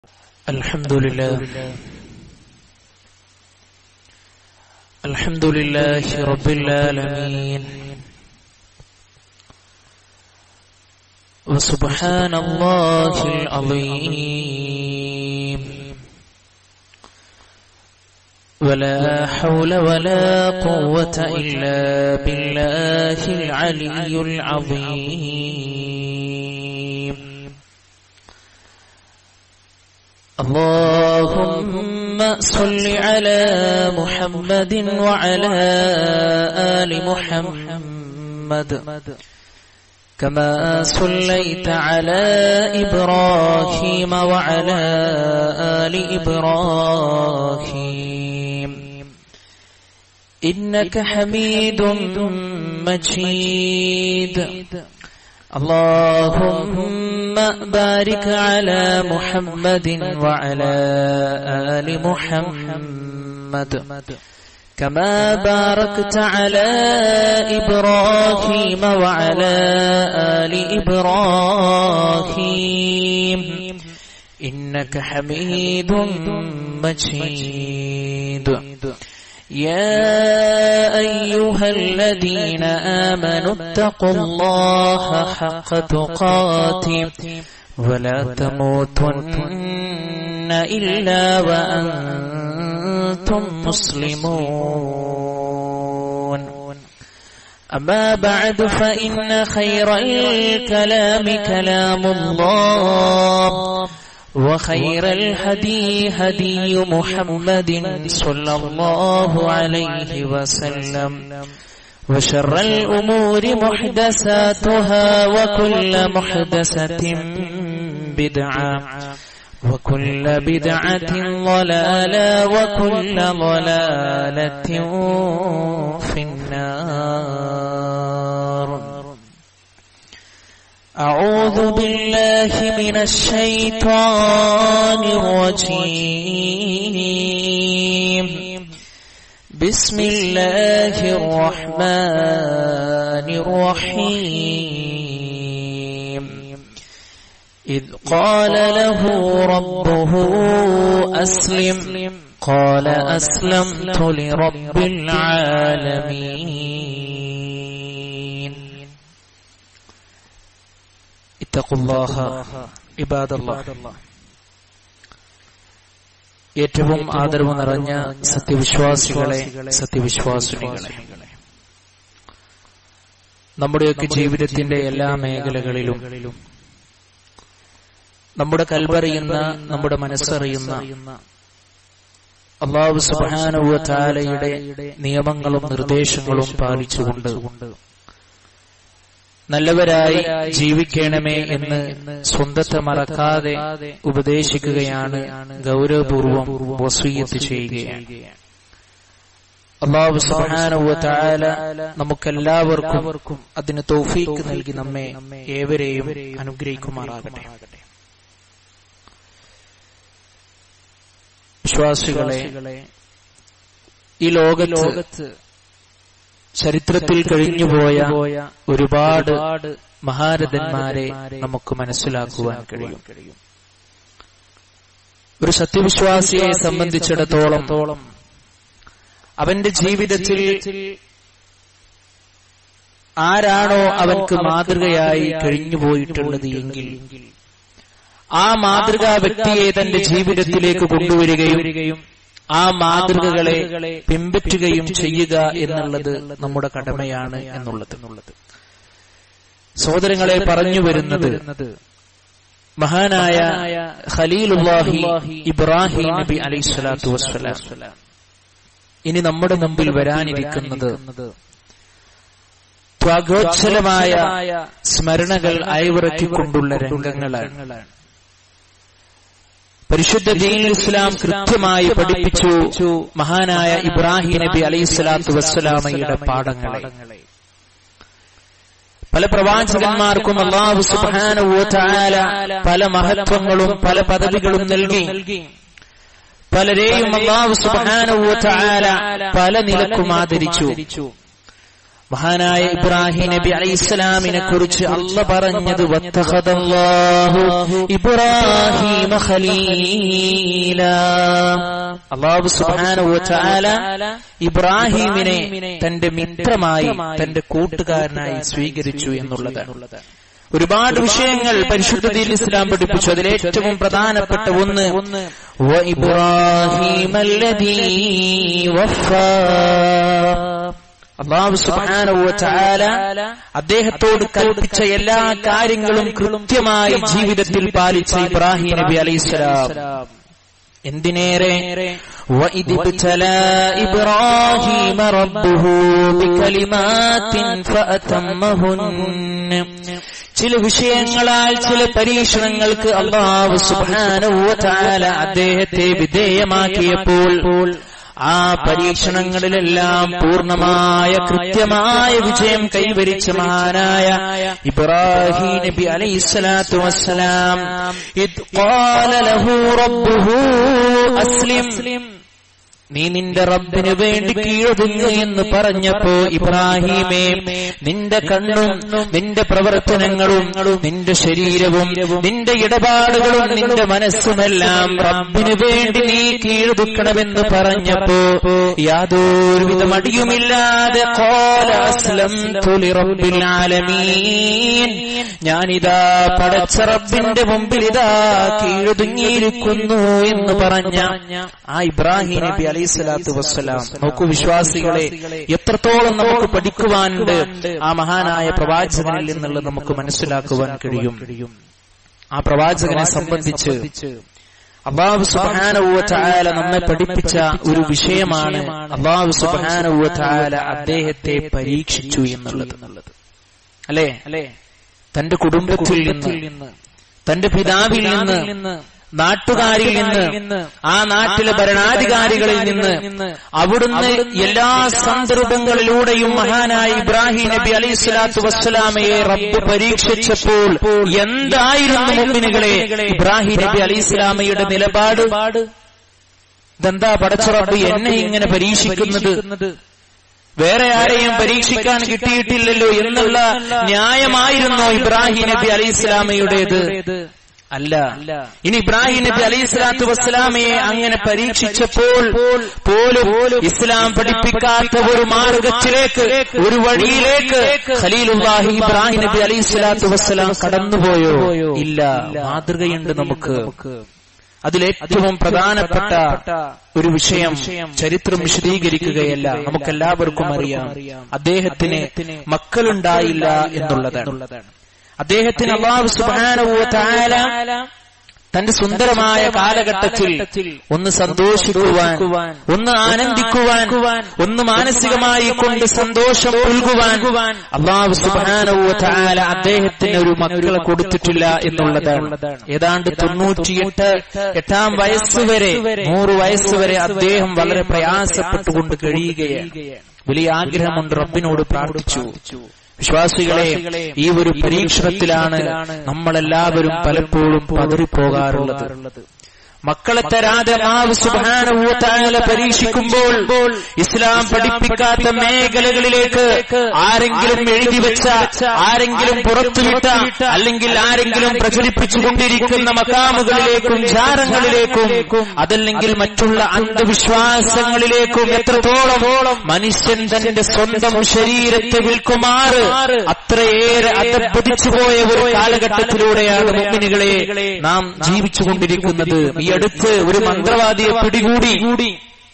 الحمد لله الحمد لله رب العالمين وسبحان الله العظيم ولا حول ولا قوة إلا بالله العلي العظيم اللهم صل على محمد وعلى آل محمد كما صليت على إبراهيم وعلى آل إبراهيم إنك حميد مجيد اللهم بارك على محمد وعلى آل محمد كما باركت على إبراهيم وعلى آل إبراهيم إنك حميد مجيد يا أيها الذين آمنوا اتقوا الله حق تقاته ولا تموتن إلا وأنتم مسلمون أما بعد فإن خير الكلام كلام الله وخير الهدي هدي محمد صلى الله عليه وسلم وشر الأمور محدثاتها وكل محدثة بدعة وكل بدعة ضلالة وكل ضلالة في النار أعوذ بالله من الشيطان الرجيم بسم الله الرحمن الرحيم إذ قال له ربه أسلم قال أسلمت لرب العالمين اتقوا الله عباد الله ഏറ്റവും ആദരവ് നിറഞ്ഞ സത്യവിശ്വാസികളെ സത്യവിശ്വാസിനികളെ നമ്മുടെയൊക്കെ ജീവിതത്തിന്റെ എല്ലാ മേഖലകളിലും നമ്മുടെ കൽവറിയുന്ന നമ്മുടെ മനസ്സറിയുന്ന അള്ളാഹു സുബാനുവ താലയുടെ നിയമങ്ങളും നിർദ്ദേശങ്ങളും പാലിച്ചുകൊണ്ട് നല്ലവരായി ജീവിക്കണമേ എന്ന് സ്വന്തത്തെ മറക്കാതെ ഉപദേശിക്കുകയാണ് ഗൗരവപൂർവം വസീയത്ത് ചെയ്യുകയാണ് അള്ളാഹു സുബാനുവ താല നമുക്കെല്ലാവർക്കും അതിന് തൗഫീക്ക് നൽകി നമ്മെ ഏവരെയും അനുഗ്രഹിക്കുമാറാകട്ടെ വിശ്വാസികളെ ഈ ലോകത്ത് ചരിത്രത്തിൽ കഴിഞ്ഞുപോയ ഒരുപാട് മഹാരഥന്മാരെ നമുക്ക് മനസ്സിലാക്കുവാൻ കഴിയും ഒരു സത്യവിശ്വാസിയെ സംബന്ധിച്ചിടത്തോളം അവന്റെ ജീവിതത്തിൽ ആരാണോ അവൻക്ക് മാതൃകയായി കഴിഞ്ഞുപോയിട്ടുള്ളത് എങ്കിൽ ആ മാതൃകാ വ്യക്തിയെ തന്റെ ജീവിതത്തിലേക്ക് കൊണ്ടുവരികയും ആ മാതൃകകളെ പിൻപറ്റുകയും ചെയ്യുക എന്നുള്ളത് നമ്മുടെ കടമയാണ് എന്നുള്ളത് സഹോദരങ്ങളെ പറഞ്ഞു വരുന്നത് മഹാനായ ഖലീലുല്ലാഹി ഇബ്രാഹിം നബി അലൈഹി സ്വലാത്തു വസ്സലാം ഇനി നമ്മുടെ മുമ്പിൽ വരാനിരിക്കുന്നത് ത്വാഗോച്ഛലമായ സ്മരണകൾ അയവിറക്കിക്കൊണ്ടുള്ള രംഗങ്ങളാണ് പരിശുദ്ധ ദീൻ ഇസ്ലാം കൃത്യമായി പഠിപ്പിച്ചു മഹാനായ ഇബ്രാഹിം നബി അലൈഹി സ്വലാത്തു വസ്സലാമയുടെ പാഠങ്ങളെ പല പ്രവാചകന്മാർക്കും അള്ളാഹു സുബാനുല പല മഹത്വങ്ങളും പല പദവികളും നൽകി പലരെയും അള്ളാഹു സുബാനുല പല നിലക്കും ആദരിച്ചു മഹാനായ ഇബ്രാഹിം നബി അലൈഹിസ്സലാമിനെ കുറിച്ച് അല്ല പറഞ്ഞത് വത്തഖദല്ലാഹു ഇബ്രാഹിമ ഖലീല അല്ലാഹു സുബ്ഹാനഹു വതആല ഇബ്രാഹിമിനെ തന്റെ മിത്രമായി തന്റെ കൂട്ടുകാരനായി സ്വീകരിച്ചു എന്നുള്ളതാണ് ഒരുപാട് വിഷയങ്ങൾ പരിശുദ്ധ ദീൻ ഇസ്ലാം പഠിപ്പിച്ചു അതിൽ ഏറ്റവും പ്രധാനപ്പെട്ട ഒന്ന് وإبراهيم الذي وفى അള്ളാഹു സുബ്ഹാനഹു വതആല അദ്ദേഹത്തോട് കൽപ്പിച്ച എല്ലാ കാര്യങ്ങളും കൃത്യമായി ജീവിതത്തിൽ പാലിച്ച ഇബ്രാഹിം നബി അലൈഹിസ്സലാം എന്തിനേറെ وَإِذِ ابْتَلَى إِبْرَاهِيمَ رَبُّهُ بِكَلِمَاتٍ فَأَتَمَّهُنَّ ചില വിഷയങ്ങളാൽ ചില പരീക്ഷണങ്ങൾക്ക് അള്ളാഹു സുബ്ഹാനഹു വതആല അദ്ദേഹത്തെ വിധേയമാക്കിയപ്പോൾ ആ പരീക്ഷണങ്ങളിലെല്ലാം പൂർണ്ണമായ കൃത്യമായ വിജയം കൈവരിച്ച മഹാനായ ഇബ്രാഹിം നബി അലൈഹിസ്സലാത്തു വസ്സലാം ഇദ് ഖാല ലഹു റബ്ബുഹു അസ്ലിം നീ നിന്റെ റബ്ബിന് വേണ്ടി കീഴൊതുങ്ങ് എന്ന് പറഞ്ഞപ്പോ ഇബ്രാഹിമേ നിന്റെ കണ്ണും നിന്റെ പ്രവർത്തനങ്ങളും നിന്റെ ശരീരവും നിന്റെ ഇടപാടുകളും നിന്റെ മനസ്സുമെല്ലാം റബ്ബിന് വേണ്ടി നീ കീഴൊതുക്കണമെന്ന് പറഞ്ഞപ്പോ യാതൊരുവിധ മടിയുമില്ലാതെ ഞാനിതാ പടച്ച റബ്ബിന്റെ മുമ്പിൽ ഇതാ കീഴൊതുങ്ങിയിരിക്കുന്നു എന്ന് പറഞ്ഞ ആ ഇബ്രാഹിം നബി അലൈഹി സ്വലാത്തു വസ്സലാം നോക്കൂ വിശ്വാസികളെ എത്രത്തോളം നമുക്ക് പഠിക്കുവാനുണ്ട് ആ മഹാനായ പ്രവാചകനിൽ നിന്നുള്ളത് നമുക്ക് മനസ്സിലാക്കുവാൻ കഴിയും ആ പ്രവാചകനെ സംബന്ധിച്ച് അള്ളാഹു സുബാനുവല നമ്മെ പഠിപ്പിച്ച ഒരു വിഷയമാണ് അള്ളാഹു സുബാനുവല അദ്ദേഹത്തെ പരീക്ഷിച്ചു എന്നുള്ളത് അല്ലേ അല്ലേ തന്റെ കുടുംബത്തിൽ നിന്ന് തന്റെ പിതാവിൽ നിന്ന് നാട്ടുകാരിൽ നിന്ന് ആ നാട്ടിലെ ഭരണാധികാരികളിൽ നിന്ന് അവിടുന്ന് എല്ലാ സന്ദർഭങ്ങളിലൂടെയും മഹാനായ ഇബ്രാഹിം നബി അലൈഹി സ്വലാത്തു വസ്സലാമയെ റബ്ബ് പരീക്ഷിച്ചപ്പോൾ എന്തായിരുന്നു മുമ്പിനുകളെ ഇബ്രാഹിം നബി അലൈഹി സ്വലാമയുടെ നിലപാട് ഇതെന്താ പടച്ച റബ്ബ് എന്നെ ഇങ്ങനെ പരീക്ഷിക്കുന്നത് വേറെ ആരെയും പരീക്ഷിക്കാൻ കിട്ടിയിട്ടില്ലല്ലോ എന്നുള്ള ന്യായമായിരുന്നോ ഇബ്രാഹിം നബി അലൈഹി സ്വലാമയുടേത് അല്ല ഇനി ഇബ്രാഹിം നബി അലൈഹി സ്വലാത്തു വസ്സലാമയെ അങ്ങനെ പരീക്ഷിച്ചപ്പോൾ പോലും ഇസ്ലാം പഠിപ്പിക്കാത്ത ഒരു മാർഗത്തിലേക്ക് ഒരു വഴിയിലേക്ക് ഖലീലുല്ലാഹി ഇബ്രാഹിം നബി അലൈഹി സ്വലാത്തു വസ്സലാം കടന്നുപോയോ ഇല്ല മാതൃകയുണ്ട് നമുക്ക് അതിലേറ്റവും പ്രധാനപ്പെട്ട ഒരു വിഷയം ചരിത്രം വിശദീകരിക്കുകയല്ല നമുക്കെല്ലാവർക്കും അറിയാം അദ്ദേഹത്തിന് മക്കളുണ്ടായില്ല എന്നുള്ളതാണ് അദ്ദേഹത്തിന് അള്ളാഹു സുബാനുവല തന്റെ സുന്ദരമായ കാലഘട്ടത്തിൽ ഒന്ന് സന്തോഷിക്കുവാൻ ഒന്ന് ആനന്ദിക്കുവാൻ ഒന്ന് മാനസികമായി കൊണ്ട് സന്തോഷം ഉൾകുവാൻ അള്ളാഹു സുബാനുവല അദ്ദേഹത്തിന് ഒരു മക്കളെ കൊടുത്തിട്ടില്ല എന്നുള്ളതാണ് ഏതാണ്ട് തൊണ്ണൂറ്റിയെട്ട് എട്ടാം വയസ്സുവരെ നൂറ് വയസ്സുവരെ അദ്ദേഹം വളരെ പ്രയാസപ്പെട്ടുകൊണ്ട് കഴിയുകയാണ് വലിയ ആഗ്രഹമുണ്ട് റബ്ബിനോട് പ്രാർത്ഥിച്ചു വിശ്വാസികളെ ഈ ഒരു പരീക്ഷണത്തിലാണ് നമ്മളെല്ലാവരും പലപ്പോഴും പതറിപ്പോകാറുള്ളത് മക്കളെ തരാതെ മാവ് സുബാനുഭൂത്താല പരീക്ഷിക്കുമ്പോൾ ഇസ്ലാം പഠിപ്പിക്കാത്ത മേഖലകളിലേക്ക് ആരെങ്കിലും എഴുതി വെച്ച ആരെങ്കിലും പുറത്തുവിട്ട അല്ലെങ്കിൽ ആരെങ്കിലും പ്രചരിപ്പിച്ചുകൊണ്ടിരിക്കുന്ന മക്കാമുകളിലേക്കും ജാരങ്ങളിലേക്കും അതല്ലെങ്കിൽ മറ്റുള്ള അന്ധവിശ്വാസങ്ങളിലേക്കും എത്രത്തോളം മനുഷ്യൻ തന്റെ സ്വന്തം ശരീരത്തെ വിൽക്കുമാറ് അത്രയേറെ അധപ്പതിച്ചു പോയ ഒരു കാലഘട്ടത്തിലൂടെയാണ് മുമ്മിനുകളെ നാം ജീവിച്ചുകൊണ്ടിരിക്കുന്നത് ഈ അടുത്ത് ഒരു മന്ത്രവാദിയെ പിടികൂടി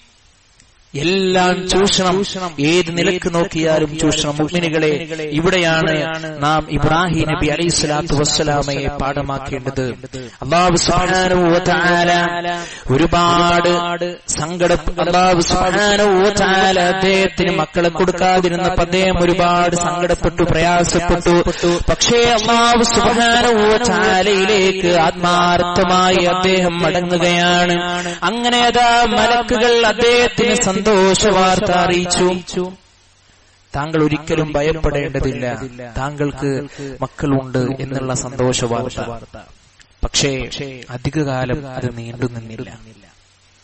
എല്ലാം ചൂഷണം ഏത് നിലക്ക് നോക്കിയാലും ചൂഷണം മുഗ്മിനികളെ ഇവിടെയാണ് നാം ഇബ്രാഹിം നബി അലൈഹി സ്വലാത്തു വസ്സലാമയെ പാഠമാക്കേണ്ടത് അള്ളാഹു സുബ്ഹാനഹുവതആല ഒരുപാട് സങ്കട അള്ളാഹു സുബ്ഹാനഹുവതആല അദ്ദേഹത്തിന് മക്കളെ കൊടുക്കാതിരുന്നപ്പോൾ അദ്ദേഹം ഒരുപാട് സങ്കടപ്പെട്ടു പ്രയാസപ്പെട്ടു പക്ഷേ അള്ളാഹു സുബ്ഹാനഹുവതആലയിലേക്ക് ആത്മാർത്ഥമായി അദ്ദേഹം മടങ്ങുകയാണ് അങ്ങനെ അതാ മലക്കുകൾ അദ്ദേഹത്തിന് സന്തോഷ വാർത്ത അറിയിച്ചു താങ്കൾ ഒരിക്കലും ഭയപ്പെടേണ്ടതില്ല താങ്കൾക്ക് മക്കളുണ്ട് എന്നുള്ള സന്തോഷ വാർത്ത പക്ഷേ അധികകാലം അത് നീണ്ടു നിന്നില്ല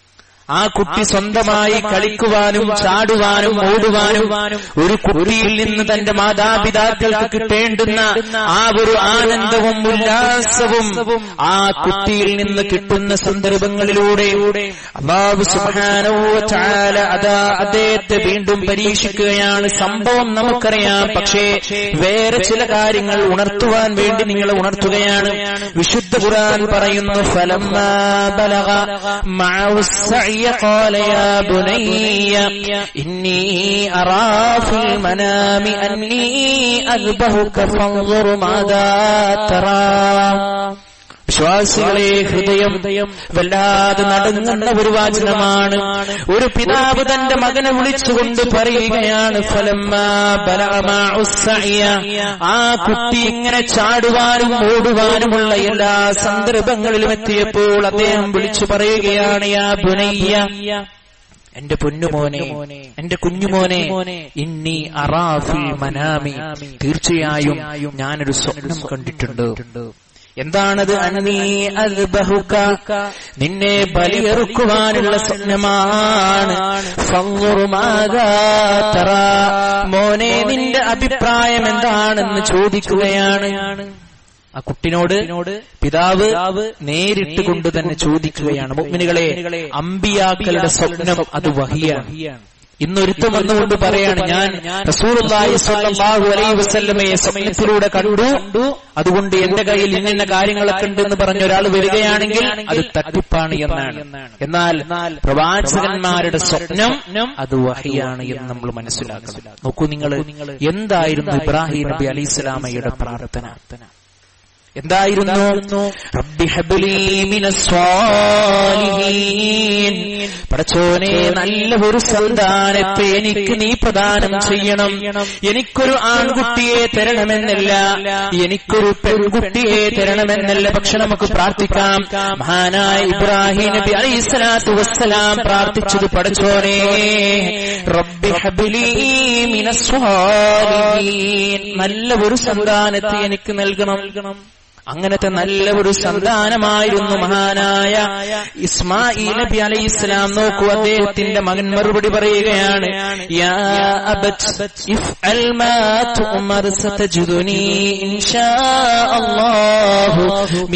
ആ കുട്ടി സ്വന്തമായി കളിക്കുവാനും ചാടുവാനും ഓടുവാനും ഒരു കുട്ടിയിൽ നിന്ന് തന്റെ മാതാപിതാക്കൾക്ക് കിട്ടേണ്ടുന്ന ആ ഒരു ആനന്ദവും ഉല്ലാസവും ആ കുട്ടിയിൽ നിന്ന് കിട്ടുന്ന സന്ദർഭങ്ങളിലൂടെ അള്ളാഹു സുബ്ഹാനഹു വ തആല അതാ അദ്ദേഹത്തെ വീണ്ടും പരീക്ഷിക്കുകയാണ് സംഭവം നമുക്കറിയാം പക്ഷേ വേറെ ചില കാര്യങ്ങൾ ഉണർത്തുവാൻ വേണ്ടി നിങ്ങളെ ഉണർത്തുകയാണ് വിശുദ്ധ ഖുർആൻ പറയുന്നു ഫലമ്മാ ബലഗ മഅഹു السعي قال يا بني إني أرى في المنام أني أذبحك فانظر ماذا ترى വിശ്വാസികളെ ഹൃദയം വല്ലാതെ നടുങ്ങുന്ന ഒരു വാചനമാണ് ഒരു പിതാവ് തന്റെ മകനെ വിളിച്ചുകൊണ്ട് പറയുകയാണ് ഫലമ്മാ ബലഅമാ ഉസ്സഇയ. ആ കുട്ടി ഇങ്ങനെ ചാടുവാനും ഓടുവാനുമുള്ള എല്ലാ സന്ദർഭങ്ങളിലും എത്തിയപ്പോൾ അദ്ദേഹം വിളിച്ചു പറയുകയാണ് യാ ബുനയ്യ എന്റെ പൊന്നുമോനെ എന്റെ കുഞ്ഞുമോനെ ഇന്നി അറാഫിൽ മനാമി തീർച്ചയായും ഞാനൊരു സ്വപ്നം കണ്ടിട്ടുണ്ട് എന്താണത് അനീ അദ്ബഹുക നിന്നെ ബലിയെറുക്കുവാനുള്ള സ്വപ്നമാണ് ഫൻദുറു മാദാ തറാ. മോനെ നിന്റെ അഭിപ്രായം എന്താണെന്ന് ചോദിക്കുകയാണ് ആ കുട്ടിനോട് പിതാവ് നേരിട്ട് കൊണ്ട് തന്നെ ചോദിക്കുകയാണ് മുഗ്മിനികളെ അമ്പിയാക്കളുടെ സ്വപ്നം അത് വഹിയാണ് ഇന്നൊരുത്തം വന്നുകൊണ്ട് പറയാണ് ഞാൻ റസൂലുള്ളാഹി സ്വല്ലല്ലാഹു അലൈഹി വസല്ലമയെ സ്വപ്നത്തിലൂടെ കണ്ടു അതുകൊണ്ട് എന്റെ കയ്യിൽ ഇന്ന കാര്യങ്ങളൊക്കെ ഉണ്ടെന്ന് പറഞ്ഞ ഒരാൾ വരികയാണെങ്കിൽ അത് തട്ടിപ്പാണ് എന്നാണ് എന്നാൽ പ്രവാചകന്മാരുടെ സ്വപ്നം അത് വഹിയാണ് എന്ന് നമ്മൾ മനസ്സിലാക്കണം നോക്കൂ നിങ്ങൾ എന്തായിരുന്നു ഇബ്രാഹിം നബി അലൈഹി സ്വലാമയുടെ പ്രാർത്ഥന എന്തായിരുന്നു റബ്ബി ഹബ്ലി മിനസ്വാലിഹീൻ പടച്ചോനെ നല്ല ഒരു സന്താനത്തെ എനിക്ക് നീ പ്രദാനം ചെയ്യണം എനിക്കൊരു ആൺകുട്ടിയെ തരണമെന്നല്ല എനിക്കൊരു പെൺകുട്ടിയെ തരണമെന്നല്ല പക്ഷെ നമുക്ക് പ്രാർത്ഥിക്കാം മഹാനായ ഇബ്രാഹിം നബി അലൈഹി സ്വലാത്തു വസ്സലാം പ്രാർത്ഥിച്ചത് പടച്ചോനെ റബ്ബി ഹബ്ലി മിനസ്വാലിഹീൻ നല്ല ഒരു സന്താനത്തെ എനിക്ക് നൽകണം അങ്ങനത്തെ നല്ല ഒരു സന്താനമായിരുന്നു മഹാനായ ഇസ്മായിൽ നബി അലൈഹി ഇസ്ലാം നോക്കൂ അദ്ദേഹത്തിന്റെ മകൻ മറുപടി പറയുകയാണ് യാ അബത്ത് ഇഫ്അൽ മാ തുഅമർ സതജിദുനി ഇൻഷാ അല്ലാഹു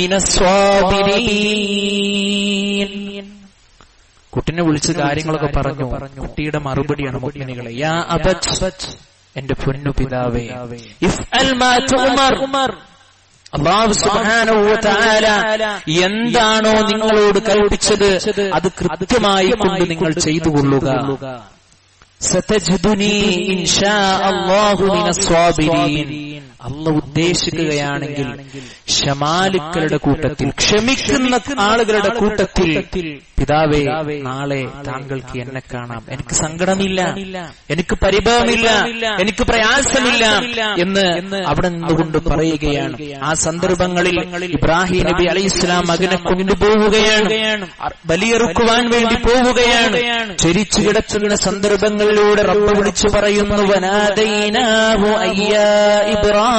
മിനസ്വാബിരീൻ കുട്ടിനെ വിളിച്ച് കാര്യങ്ങളൊക്കെ പറഞ്ഞു കുട്ടിയുടെ മറുപടിയാണ് മുഗ്മിനികളെ യാ അബത്ത് എന്റെ പൊന്നു പിതാവേ ഇഫ്അൽ മാ തുഅമർ അള്ളാഹു സുബ്ഹാനഹു വ തആല എന്താണോ നിങ്ങളോട് കൽപ്പിച്ചത് അത് കൃത്യമായി കൊണ്ട് നിങ്ങൾ ചെയ്തു കൊള്ളുക സതജിദുനി ഇൻഷാ അല്ലാഹു മിനസ്വാബിരീൻ അല്ല ഉദ്ദേശിക്കുകയാണെങ്കിൽ ക്ഷമാലുക്കളുടെ കൂട്ടത്തിൽ ക്ഷമിക്കുന്ന ആളുകളുടെ കൂട്ടത്തിൽ പിതാവേ നാളെ താങ്കൾക്ക് എന്നെ കാണാം എനിക്ക് സങ്കടമില്ല എനിക്ക് പരിഭവമില്ല എനിക്ക് പ്രയാസമില്ല എന്ന് അവിടെ നിന്നുകൊണ്ട് പറയുകയാണ് ആ സന്ദർഭങ്ങളിൽ ഇബ്രാഹിം നബി അലൈഹി ഇസ്ലാം മകനെ കൊണ്ടുപോവുകയാണ് ബലിയെറുക്കുവാൻ വേണ്ടി പോവുകയാണ് ചരിച്ചു കിടക്കുന്ന സന്ദർഭങ്ങളിലൂടെ റബ്ബ് വിളിച്ചു പറയുന്നു വനാദൈനാഹു അയ്യാ ഇബ്രാഹിം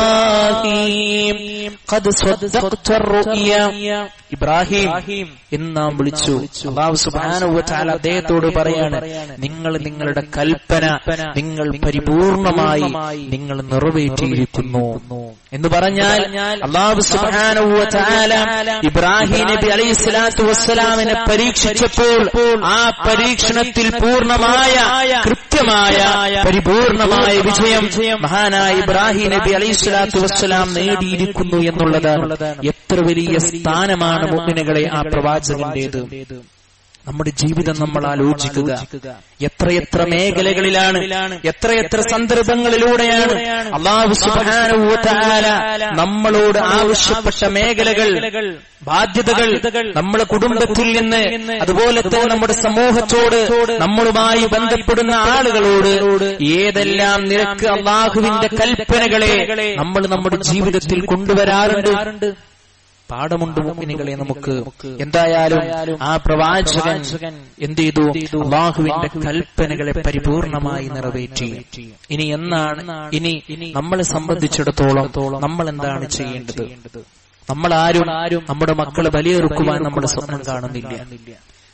ഖദ് സ്വദ്ദഖ്ത റുയ ഇബ്രാഹിം എന്ന് നാം വിളിച്ചു അള്ളാഹു സുബ്ഹാനഹു വ തആല അദ്ദേഹത്തോട് പറയാണ് നിങ്ങൾ നിങ്ങളുടെ കൽപ്പന നിങ്ങൾ പരിപൂർണമായി നിങ്ങൾ നിറവേറ്റിയിരിക്കുന്നു എന്ന് പറഞ്ഞാൽ അള്ളാഹു സുബ്ഹാനഹു വ തആല ഇബ്രാഹിം നബി അലൈഹി സ്വലാത്തു വസ്സലാമിനെ പരീക്ഷിച്ചപ്പോൾ ആ പരീക്ഷണത്തിൽ പൂർണ്ണമായ കൃത്യമായ പരിപൂർണമായ വിജയം മഹാനായ ഇബ്രാഹിം നബി അലൈഹി സ്വലാത്തു വസ്സലാം നേടിയിരിക്കുന്നു എന്നുള്ളതാണ് എത്ര വലിയ സ്ഥാനമാണ് മുഗ്മിനുകളെ ആ പ്രവാചകന്റേത് നമ്മുടെ ജീവിതം നമ്മൾ ആലോചിക്കുക എത്രയെത്ര മേഖലകളിലാണ് എത്രയെത്ര സന്ദർഭങ്ങളിലൂടെയാണ് അള്ളാഹു സുബ്ഹാനഹു വ തആല നമ്മളോട് ആവശ്യപ്പെട്ട മേഖലകൾ ബാധ്യതകൾ നമ്മുടെ കുടുംബത്തിൽ നിന്ന് അതുപോലെ തന്നെ നമ്മുടെ സമൂഹത്തോട് നമ്മളുമായി ബന്ധപ്പെടുന്ന ആളുകളോട് ഏതെല്ലാം നിരക്ക് അള്ളാഹുവിന്റെ കൽപ്പനകളെ നമ്മൾ നമ്മുടെ ജീവിതത്തിൽ കൊണ്ടുവരാറുണ്ട് പാഠമുണ്ട് മുഗ്മിനികളെ നമുക്ക് എന്തായാലും ആ പ്രവാചകൻ എന്ത് ചെയ്തു അള്ളാഹുവിന്റെ കൽപ്പനകളെ പരിപൂർണമായി നിറവേറ്റി ഇനി എന്നാണ് ഇനി നമ്മളെ സംബന്ധിച്ചിടത്തോളം നമ്മൾ എന്താണ് ചെയ്യേണ്ടത് നമ്മൾ ആരും നമ്മുടെ മക്കളെ ബലിയെറുക്കുവാൻ നമ്മുടെ സ്വപ്നം കാണുന്നില്ല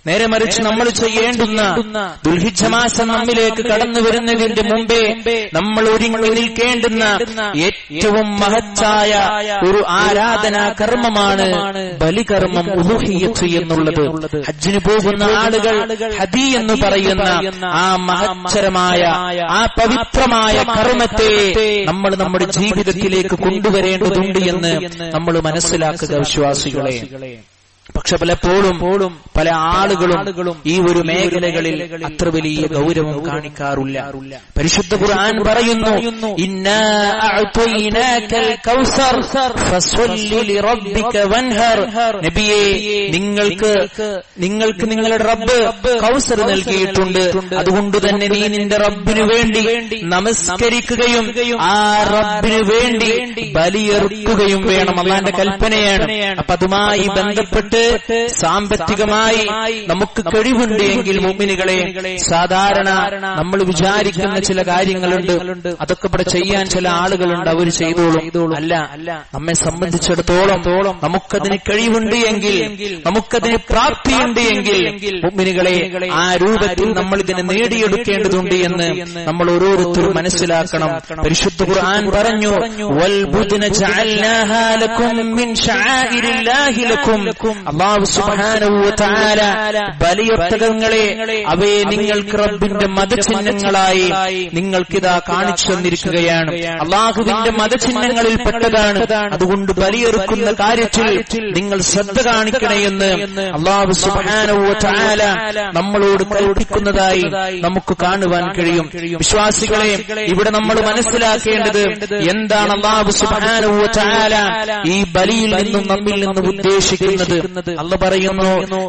നേരെ മറിച്ച് നമ്മൾ ചെയ്യേണ്ടുന്ന ദുൽഹിജ മാസം നമ്മിലേക്ക് കടന്നു വരുന്നതിന്റെ മുമ്പേ നമ്മൾ ഒരുങ്ങി നിൽക്കേണ്ടുന്ന ഏറ്റവും മഹത്തായ ഒരു ആരാധനാ കർമ്മമാണ് ബലികർമ്മം ഉലുഹിയത്ത് എന്നുള്ളത് ഹജ്ജിന് പോകുന്ന ആളുകൾ ഹദി എന്ന് പറയുന്ന ആ മഹത്തരമായ ആ പവിത്രമായ കർമ്മത്തെ നമ്മൾ നമ്മുടെ ജീവിതത്തിലേക്ക് കൊണ്ടുവരേണ്ടതുണ്ട് എന്ന് നമ്മൾ മനസ്സിലാക്കുക വിശ്വാസികളെ പക്ഷെ പലപ്പോഴും പല ആളുകളും ഈ ഒരു മേഖലകളിൽ അത്ര വലിയ ഗൗരവം കാണിക്കാറില്ല പരിശുദ്ധ ഖുർആൻ പറയുന്നു ഇന്നാ അഅ്തൈനാകൽ കൗസർ ഫസ്വല്ലി ലിറബ്ബിക വൻഹർ നബിയേ നിങ്ങൾക്ക് നിങ്ങൾക്ക് നിങ്ങളുടെ റബ്ബ് കൗസർ നൽകിയിട്ടുണ്ട് അതുകൊണ്ട് തന്നെ നീ നിന്റെ റബ്ബിനു വേണ്ടി നമസ്കരിക്കുകയും ആ റബ്ബിനു വേണ്ടി ബലിയെറുക്കുകയും വേണം അള്ളാന്റെ കൽപ്പനയാണ് അപ്പൊ അതുമായി ബന്ധപ്പെട്ട് സാമ്പത്തികമായി നമുക്ക് കഴിവുണ്ട് എങ്കിൽ മുമ്മിനുകളെ സാധാരണ നമ്മൾ വിചാരിക്കുന്ന ചില കാര്യങ്ങളുണ്ട് അതൊക്കെ ഇവിടെ ചെയ്യാൻ ചില ആളുകളുണ്ട് അവർ ചെയ്തോളും അല്ല നമ്മെ സംബന്ധിച്ചിടത്തോളം നമുക്കതിന് കഴിവുണ്ട് എങ്കിൽ നമുക്കതിന് പ്രാപ്തിയുണ്ട് എങ്കിൽ മുമ്മിനുകളെ ആ രൂപത്തിൽ നമ്മൾ ഇതിനെ നേടിയെടുക്കേണ്ടതുണ്ട് എന്ന് നമ്മൾ ഓരോരുത്തരും മനസ്സിലാക്കണം പരിശുദ്ധ ഖുർആൻ പറഞ്ഞു വൽ ബുദ്ന ജഅൽനാഹാ ലക്കും മിൻ ശആഇരില്ലാഹി ലക്കും അള്ളാഹു സുബ്ഹാനഹു വ തആല ബലിയൊട്ടകങ്ങളെ അവയെ നിങ്ങൾക്ക് റബ്ബിന്റെ മതചിഹ്നങ്ങളായി നിങ്ങൾക്കിതാ കാണിച്ചു തന്നിരിക്കുകയാണ് അള്ളാഹുവിന്റെ മതചിഹ്നങ്ങളിൽ പെട്ടതാണ് അതുകൊണ്ട് ബലിയെറുക്കുന്ന കാര്യത്തിൽ നിങ്ങൾ ശ്രദ്ധ കാണിക്കണേ എന്ന് അള്ളാഹു സുബ്ഹാനഹു വ തആല നമ്മളോട് കൽപ്പിക്കുന്നതായി നമുക്ക് കാണുവാൻ കഴിയും വിശ്വാസികളെ ഇവിടെ നമ്മൾ മനസ്സിലാക്കേണ്ടത് എന്താണ് അള്ളാഹു സുബ്ഹാനഹു വ തആല ഈ ബലിയിൽ നിന്നും നമ്മിൽ നിന്നും ഉദ്ദേശിക്കുന്നത് അല്ല പറയുന്നു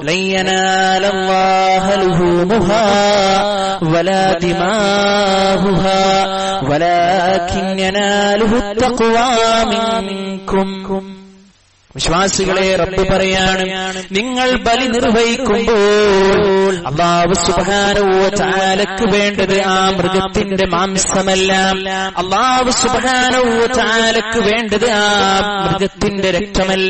ലയ്യനാലല്ലാഹ ലുഹൂമുഹാ വലാ ദിമാഹുഹാ വലാകിൻ യനാലുഹു തഖ്വാ മിൻകും വിശ്വാസികളെ റബ്ബ് പറയാണ് നിങ്ങൾ ബലി നിർവഹിക്കുമ്പോൾ അള്ളാഹു സുബാനവോ ചാലക്ക് വേണ്ടത് ആ മൃഗത്തിന്റെ മാംസമല്ല അള്ളാഹു സുബാനവോ ചാലക്ക് വേണ്ടത് ആ മൃഗത്തിന്റെ രക്തമല്ല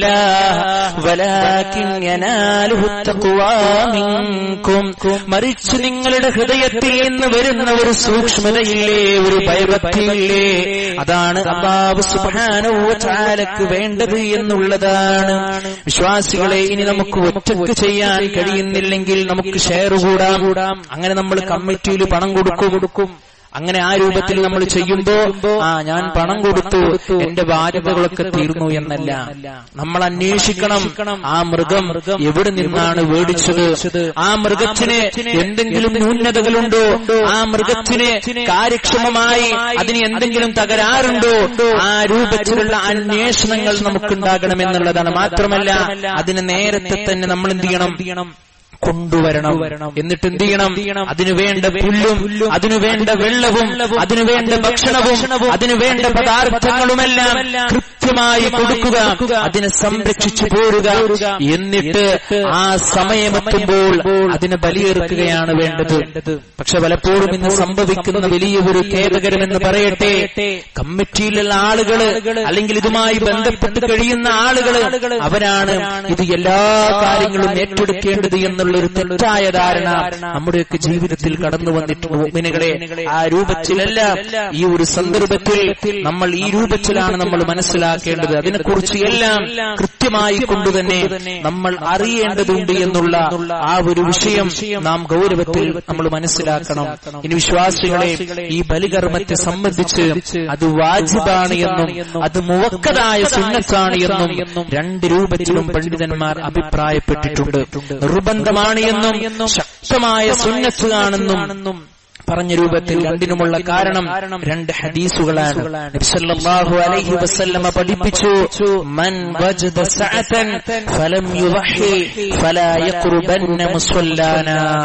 വലാക്കിങ്ങനാലുഹുത്തക്കുവാമിങ്കും മറിച്ച് നിങ്ങളുടെ ഹൃദയത്തിൽ നിന്ന് വരുന്ന ഒരു സൂക്ഷ്മതയില്ലേ ഒരു ഭയഭക്തിയില്ലേ അതാണ് അള്ളാഹു സുബാനവോ ചാലക്ക് വേണ്ടത് എന്നുള്ളതാണ് വിശ്വാസികളെ ഇനി നമുക്ക് ഒറ്റക്ക് ചെയ്യാൻ കഴിയുന്നില്ലെങ്കിൽ നമുക്ക് ഷെയർ കൂടാം അങ്ങനെ നമ്മൾ കമ്മിറ്റിയിൽ പണം കൊടുക്കും കൊടുക്കും അങ്ങനെ ആ രൂപത്തിൽ നമ്മൾ ചെയ്യുമ്പോ ആ ഞാൻ പണം കൊടുത്തു എന്റെ ബാധ്യതകളൊക്കെ തീർന്നു എന്നല്ല നമ്മൾ അന്വേഷിക്കണം ആ മൃഗം എവിടെ നിന്നാണ് മേടിച്ചത് ആ മൃഗത്തിന് എന്തെങ്കിലും ന്യൂനതകളുണ്ടോ ആ മൃഗത്തിന് കാര്യക്ഷമമായി അതിന് എന്തെങ്കിലും തകരാറുണ്ടോ ആ രൂപത്തിലുള്ള അന്വേഷണങ്ങൾ നമുക്കുണ്ടാകണമെന്നുള്ളതാണ് മാത്രമല്ല അതിന് നേരത്തെ തന്നെ നമ്മൾ എന്ത് ചെയ്യണം കൊണ്ടുവരണം എന്നിട്ട് എന്ത് ചെയ്യണം അതിനു വേണ്ട പുല്ലും അതിനു വേണ്ട വെള്ളവും അതിനു വേണ്ട ഭക്ഷണവും അതിനു വേണ്ട പദാർത്ഥങ്ങളുമെല്ലാം കൃത്യമായി കൊടുക്കുക അതിനെ സംരക്ഷിച്ചു പോരുക എന്നിട്ട് ആ സമയമെത്തുമ്പോൾ അതിനെ ബലിയെറുക്കുകയാണ് വേണ്ടത് പക്ഷെ പലപ്പോഴും ഇന്ന് സംഭവിക്കുന്ന വലിയ ഒരു ഖേദകരമെന്ന് പറയട്ടെ കമ്മിറ്റിയിലുള്ള ആളുകള് അല്ലെങ്കിൽ ഇതുമായി ബന്ധപ്പെട്ട് കഴിയുന്ന ആളുകള് അവരാണ് ഇത് എല്ലാ കാര്യങ്ങളും ഏറ്റെടുക്കേണ്ടത് എന്നുള്ള ഒരു തെറ്റായ ധാരണ നമ്മുടെയൊക്കെ ജീവിതത്തിൽ കടന്നു വന്നിട്ടുണ്ട് മുഅ്മിനുകളെ ആ രൂപത്തിലല്ല ഈ ഒരു സന്ദർഭത്തിൽ നമ്മൾ ഈ രൂപത്തിലാണ് നമ്മൾ മനസ്സിലാക്കേണ്ടത് അതിനെക്കുറിച്ച് എല്ലാം കൃത്യമായി കൊണ്ടുതന്നെ നമ്മൾ അറിയേണ്ടതുണ്ട് എന്നുള്ള ആ ഒരു വിഷയം നാം ഗൗരവത്തിൽ നമ്മൾ മനസ്സിലാക്കണം ഇനി വിശ്വാസികളെ ഈ ബലികർമ്മത്തെ സംബന്ധിച്ച് അത് വാജിബാണ് എന്നും അത് മുവക്കതായ സുന്നത്താണ് എന്നും രണ്ട് രൂപത്തിലും പണ്ഡിതന്മാർ അഭിപ്രായപ്പെട്ടിട്ടുണ്ട് നിർബന്ധമാണ് എന്നും ശക്തമായ സുന്നത്താണെന്നും പറഞ്ഞ രൂപത്തിൽ രണ്ടിനുമുള്ള കാരണം രണ്ട് ഹദീസുകളാണ് നബിസല്ലല്ലാഹു അലൈഹി വസല്ലമ പഠിപ്പിച്ചു മൻ വജദ സഅതൻ ഫലം യുവഹി ഫലാ യഖ്റുബന്ന മുസല്ലാന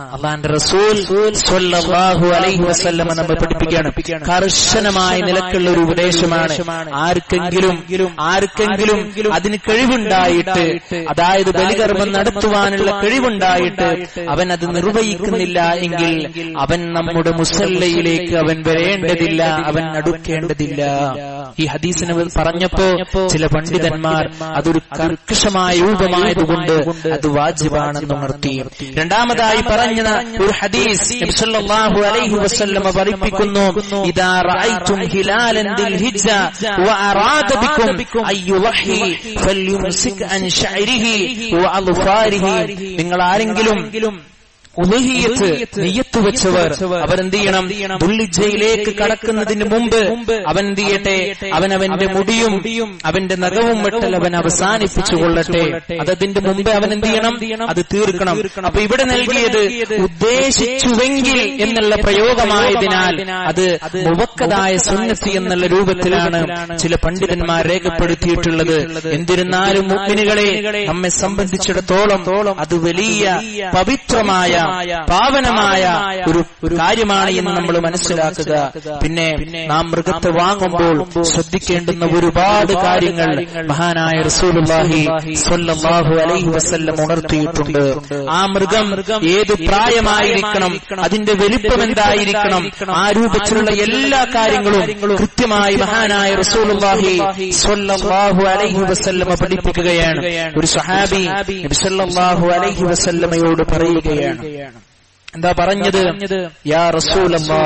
അള്ളാന്റെ റസൂൽ സ്വല്ലല്ലാഹു അലൈഹി വസല്ലമ നമ്മെ പഠിപ്പിക്കുകയാണ് കർശനമായ നിലക്കുള്ള ഒരു ഉപദേശമാണ് ആർക്കെങ്കിലും ആർക്കെങ്കിലും അതിന് കഴിവുണ്ടായിട്ട് അതായത് ബലികർമ്മം നടത്തുവാനുള്ള കഴിവുണ്ടായിട്ട് അവൻ അത് നിർവഹിക്കുന്നില്ല എങ്കിൽ അവൻ നമ്മുടെ മുസല്ലയിലേക്ക് അവൻ വരേണ്ടതില്ല അവൻ അടുക്കേണ്ടതില്ല ഈ ഹദീസിനെ പറഞ്ഞപ്പോ ചില പണ്ഡിതന്മാർ അതൊരു കർക്കശമായ രൂപമായതുകൊണ്ട് അത് വാജിബാണെന്ന് ഉണർത്തി രണ്ടാമതായി പറഞ്ഞ ഒരു ഹദീസ് നബി സല്ലല്ലാഹു അലൈഹി വസല്ലമ പഠിപ്പിക്കുന്നു ഇദാ റഅയ്തും ഹിലാലൻ ദിൽ ഹിജ്ജ വഅറാദ ബിക്കും അയ്യുളഹി ഫല്യുംസിക് അൻ ശഅരിഹി വഅൽഫാരിഹി നിങ്ങൾ ആരെങ്കിലും ഉലഹിയത്ത് നെയ്യത്ത് വെച്ചവർ അവരെന്ത് ചെയ്യണം ദുള്ളിജയിലേക്ക് കടക്കുന്നതിന് മുമ്പ് അവൻ എന്ത് ചെയ്യട്ടെ അവൻ അവന്റെ മുടിയും അവന്റെ നഖവും വെട്ടൽ അവൻ അവസാനിപ്പിച്ചു കൊള്ളട്ടെ അതതിന്റെ മുമ്പേ അവൻ എന്ത് ചെയ്യണം അത് തീർക്കണം അപ്പൊ ഇവിടെ നൽകിയത് ഉദ്ദേശിച്ചുവെങ്കിൽ എന്നുള്ള പ്രയോഗമായതിനാൽ അത് മുവക്കതായ സുന്നത്തി എന്നുള്ള രൂപത്തിലാണ് ചില പണ്ഡിതന്മാർ രേഖപ്പെടുത്തിയിട്ടുള്ളത് എന്നിരുന്നാലും മുഗ്മിനുകളെ നമ്മെ സംബന്ധിച്ചിടത്തോളം അത് വലിയ പവിത്രമായ പാവനമായ ഒരു ഒരു കാര്യമാണ് എന്ന് നമ്മൾ മനസ്സിലാക്കുക പിന്നെ നാം മൃഗത്തെ വാങ്ങുമ്പോൾ ശ്രദ്ധിക്കേണ്ടുന്ന ഒരുപാട് കാര്യങ്ങൾ മഹാനായ റസൂലുള്ളാഹി സ്വല്ലല്ലാഹു അലൈഹി വസല്ലം ഉണർത്തിയിട്ടുണ്ട് ആ മൃഗം ഏത് പ്രായമായിരിക്കണം അതിന്റെ വലിപ്പം എന്തായിരിക്കണം ആ രൂപത്തിലുള്ള എല്ലാ കാര്യങ്ങളും കൃത്യമായി മഹാനായ റസൂലുള്ളാഹി സ്വല്ലല്ലാഹു അലൈഹി വസല്ലമ പഠിപ്പിക്കുകയാണ് ഒരു സഹാബി നബി സല്ലല്ലാഹു അലൈഹി വസല്ലമയോട് പറയുകയാണ് എന്താ പറഞ്ഞത് യാ റസൂലല്ലാ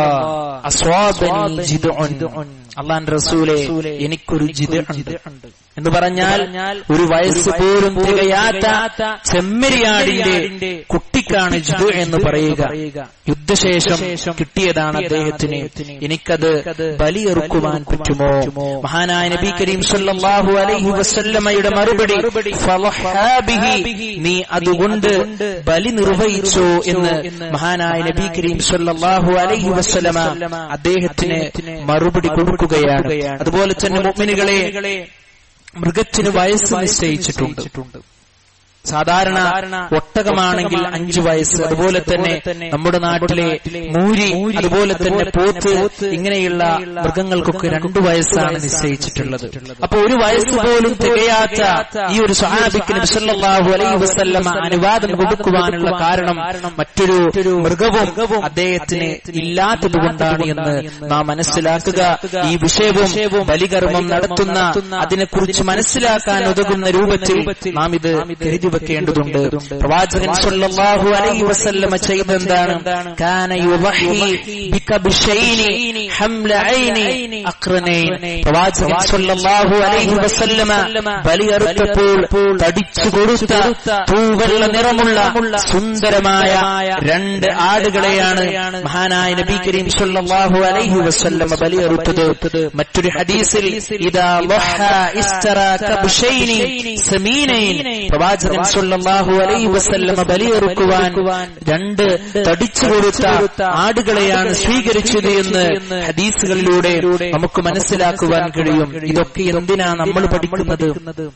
അസ്വാബനി ജിദ്ഉൻ അള്ളാന്റെ റസൂലെ എനിക്കൊരു ജിദ് ഉണ്ട് എന്ന് പറഞ്ഞാൽ ഒരു വയസ്സ് പോലും തികയാത്ത ചെമ്മരിയാടിന്റെ കുട്ടിക്കാണ് ജിദ് എന്ന് പറയുക യുദ്ധശേഷം കിട്ടിയതാണ് അദ്ദേഹത്തിന് എനിക്കത് ബലിയെറുക്കുവാൻ പറ്റുമോ മഹാനായ നബി കരീം സല്ലല്ലാഹു അലൈഹി വസല്ലമയുടെ മറുപടി ഫലഹാബിഹി നീ അതുകൊണ്ട് ബലി നിർവഹിച്ചോ എന്ന് മഹാനായ നബി കരീം സല്ലല്ലാഹു അലൈഹി വസല്ലമ അദ്ദേഹത്തിന് മറുപടി കൊടുക്കുകയാണ് അതുപോലെ തന്നെ മുഅ്മിനുകളെ മൃഗത്തിന് വയസ്സ് നിശ്ചയിച്ചിട്ടുണ്ട് സാധാരണ ഒട്ടകമാണെങ്കിൽ അഞ്ചു വയസ്സ് അതുപോലെ തന്നെ നമ്മുടെ നാട്ടിലെ മൂരി അതുപോലെ തന്നെ പോത്ത് ഇങ്ങനെയുള്ള മൃഗങ്ങൾക്കൊക്കെ രണ്ടു വയസ്സാണ് നിശ്ചയിച്ചിട്ടുള്ളത് അപ്പൊ ഒരു വയസ്സ് പോലും തികയാത്ത ഈ ഒരു സഹാബിക്ക് നബിസല്ലാഹു അലൈഹി വസല്ലമ അനുവാദം കൊടുക്കുവാനുള്ള കാരണം മറ്റൊരു മൃഗവും അദ്ദേഹത്തിന് ഇല്ലാത്തത് കൊണ്ടാണ് എന്ന് നാം മനസ്സിലാക്കുക ഈ വിഷയവും ബലികർമ്മം നടത്തുന്ന അതിനെക്കുറിച്ച് മനസ്സിലാക്കാൻ ഉതകുന്ന രൂപത്തിൽ നാം ഇത് കരുതി വെക്കേണ്ടതുണ്ട് പ്രവാചകൻ സല്ലല്ലാഹു അലൈഹി വസല്ലമ ചെയ്തെന്താണ് കാന യുളഹി ബികബ്ശൈനി ഹംലഐനി അഖ്റനൈൻ പ്രവാചകൻ സല്ലല്ലാഹു അലൈഹി വസല്ലമ ബലിയറുത്തപ്പോൾ തടിച്ചു കൊടുത്ത തൂവെള്ള നിറമുള്ള സുന്ദരമായ രണ്ട് ആടുകളെയാണ് മഹാനായ നബി കരീം സല്ലല്ലാഹു അലൈഹി വസല്ലമ ബലിയറുത്തത് മറ്റൊരു ഹദീസിൽ ഇദാ ലഹ ഇസ്തറ കബ്ശൈനി സമീനൈൻ പ്രവാചകൻ സല്ലല്ലാഹു അലൈഹി വസല്ലമ ബലിയെറുക്കുവാൻ രണ്ട് തടിച്ചു കൊടുത്ത ആടുകളെയാണ് സ്വീകരിച്ചത് എന്ന് ഹദീസുകളിലൂടെ നമുക്ക് മനസ്സിലാക്കുവാൻ കഴിയും ഇതൊക്കെ എന്തിനാ നമ്മൾ പഠിക്കുന്നത്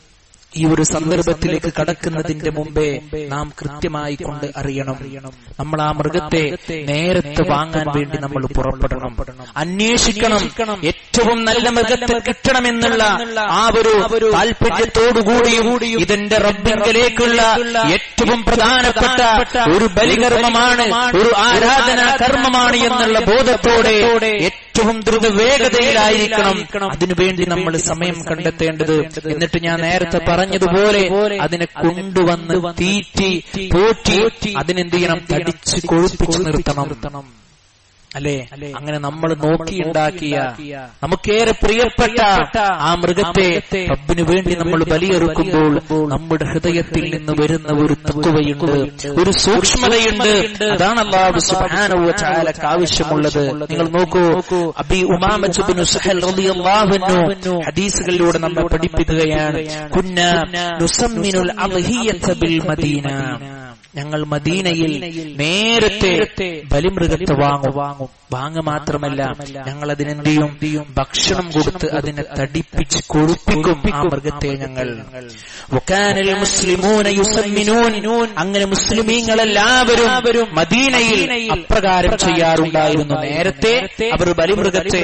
ഈ ഒരു സന്ദർഭത്തിലേക്ക് കടക്കുന്നതിന്റെ മുമ്പേ നാം കൃത്യമായി കൊണ്ട് അറിയണം നമ്മൾ ആ മൃഗത്തെ നേരത്തെ വാങ്ങാൻ വേണ്ടി നമ്മൾ പുറപ്പെടണം അന്വേഷിക്കണം ഏറ്റവും നല്ല മൃഗത്തെ കിട്ടണമെന്നുള്ള ആ ഒരു താല്പര്യത്തോടുകൂടിയും ഇതെന്റെ റബ്ബിങ്കലേക്കുള്ള ഏറ്റവും പ്രധാനപ്പെട്ട ഒരു ബലികർമ്മമാണ് ഒരു ആരാധനാ കർമ്മമാണ് എന്നുള്ള ബോധത്തോടെ ഏറ്റവും ദ്രുതവേഗതയിലായിരിക്കണം അതിനുവേണ്ടി നമ്മൾ സമയം കണ്ടെത്തേണ്ടത് എന്നിട്ട് ഞാൻ നേരത്തെ പറഞ്ഞതുപോലെ അതിനെ കൊണ്ടുവന്ന് തീറ്റി പോറ്റി അതിനെന്ത് ചെയ്യണം തടിച്ച് കൊഴുപ്പിച്ചു നിർത്തണം അല്ലേ അങ്ങനെ നമ്മൾ നോക്കിയുണ്ടാക്കിയ നമുക്കേറെ പ്രിയപ്പെട്ട ആ മൃഗത്തെ റബ്ബിനു വേണ്ടി നമ്മൾ ബലിയെറുക്കുമ്പോൾ നമ്മുടെ ഹൃദയത്തിൽ നിന്ന് വരുന്ന ഒരു തത്വയുണ്ട് ഒരു സൂക്ഷ്മതയുണ്ട് അതാണ് അള്ളാഹു സുബ്ഹാനഹു വ തആലക്ക് ആവശ്യമുള്ളത് നിങ്ങൾ നോക്കൂ അബി ഉമാമത്ത് ബിൻ സുഹൽ റളിയല്ലാഹു അൻഹു ഹദീസുകളിലൂടെ നമ്മൾ പഠിപ്പിക്കുകയാണ് കുന്ന നുസമ്മിനുൽ അദ്ഹിയത ബിൽ മദീന ഞങ്ങൾ മദീനയിൽ നേരത്തെ ബലിമൃഗത്തെ വാങ്ങും വാങ്ങും വാങ്ങ മാത്രമല്ല ഞങ്ങൾ അതിനെന്ത് ചെയ്യും ഭക്ഷണം കൊടുത്ത് അതിനെ തടിപ്പിച്ച് കൊഴുപ്പിക്കും ആ മൃഗത്തെ ഞങ്ങൾ വക്കാനൽ മുസ്ലിമൂന യുസമ്മിനൂൻ അങ്ങനെ മുസ്ലിമീങ്ങളെല്ലാവരും മദീനയിൽ അപ്രകാരം ചെയ്യാറുണ്ടായിരുന്നു നേരത്തെ അവർ ബലിമൃഗത്തെ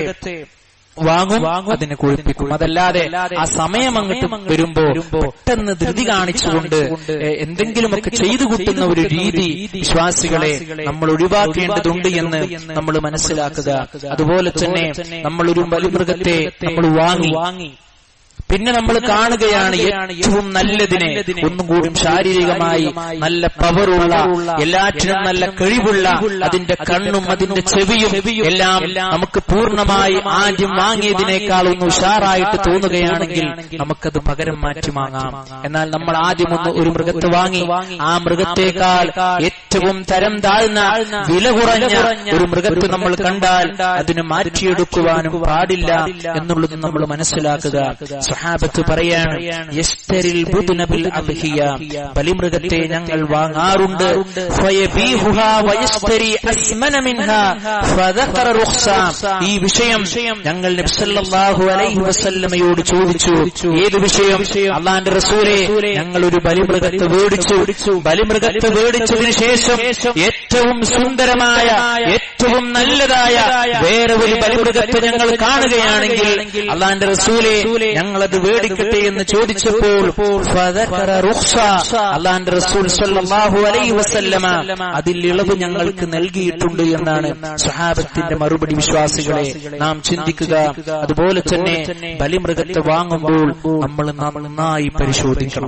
വാങ്ങും അതിനെ കുഴിപ്പിക്കും അതല്ലാതെ ആ സമയം അങ്ങോട്ട് വരുമ്പോ പെട്ടെന്ന് ധൃതി കാണിച്ചുകൊണ്ട് എ, എന്തെങ്കിലുമൊക്കെ ചെയ്തു കൂട്ടുന്ന ഒരു രീതി വിശ്വാസികളെ നമ്മൾ ഒഴിവാക്കേണ്ടതുണ്ട് എന്ന് നമ്മൾ മനസ്സിലാക്കുക അതുപോലെ തന്നെ നമ്മൾ ഒരു ബലിമൃഗത്തെ നമ്മൾ വാങ്ങി പിന്നെ നമ്മൾ കാണുകയാണ് ഏറ്റവും നല്ലതിനെ ഒന്നും കൂടി ശാരീരികമായി നല്ല പവറുള്ള എല്ലാറ്റിനും നല്ല കഴിവുള്ള അതിന്റെ കണ്ണും അതിന്റെ ചെവിയും എല്ലാം നമുക്ക് പൂർണ്ണമായി ആദ്യം വാങ്ങിയതിനേക്കാൾ ഒന്ന് ഉഷാറായിട്ട് തോന്നുകയാണെങ്കിൽ നമുക്കത് പകരം മാറ്റി വാങ്ങാം എന്നാൽ നമ്മൾ ആദ്യം ഒന്ന് ഒരു മൃഗത്തെ വാങ്ങി ആ മൃഗത്തേക്കാൾ ഏറ്റവും തരം താഴ്ന്ന വില കുറഞ്ഞ ഒരു മൃഗത്തെ നമ്മൾ കണ്ടാൽ അതിനെ മാറ്റിയെടുക്കുവാനും പാടില്ല എന്നുള്ളത് നമ്മൾ മനസ്സിലാക്കുക സഹാബത്ത് പറയാണ് യസ്തരിൽ ബുദ്ന ബിൽ അദ്ഹിയ ബലിമൃഗത്തെ ഞങ്ങൾ വാങ്ങാറുണ്ട് ഫയബീഹുഹാ വയസ്തരി അസ്മന മിൻഹാ ഫദഖറ റുഖ്സ ഈ വിഷയം ഞങ്ങൾ നബി സല്ലല്ലാഹു അലൈഹി വസല്ലമയോട് ചോദിച്ചു ഏത് വിഷയം അള്ളാന്റെ റസൂലെ ഞങ്ങൾ ഒരു ബലിമൃഗത്തെ മേടിച്ചു ബലിമൃഗത്തെ മേടിച്ചതിന് ശേഷം ഏറ്റവും സുന്ദരമായ ഏറ്റവും നല്ലതായ വേറെ ഒരു ബലിമൃഗത്തെ ഞങ്ങൾ കാണുകയാണെങ്കിൽ അള്ളാന്റെ റസൂലെ ഞങ്ങളത് മേടിക്കട്ടെ എന്ന് ചോദിച്ചപ്പോൾ ഫദഖറ റുഖ്സ അള്ളാന്റെ റസൂൽ സല്ലല്ലാഹു അലൈഹി വസല്ലമ അതിൽ ഇളവ് ഞങ്ങൾക്ക് നൽകിയിട്ടുണ്ട് എന്നാണ് സ്വഹാബത്തിന്റെ മറുപടി വിശ്വാസികളെ നാം ചിന്തിക്കുക അതുപോലെ തന്നെ ബലിമൃഗത്തെ വാങ്ങുമ്പോൾ നമ്മൾ നന്നായി പരിശോധിക്കണം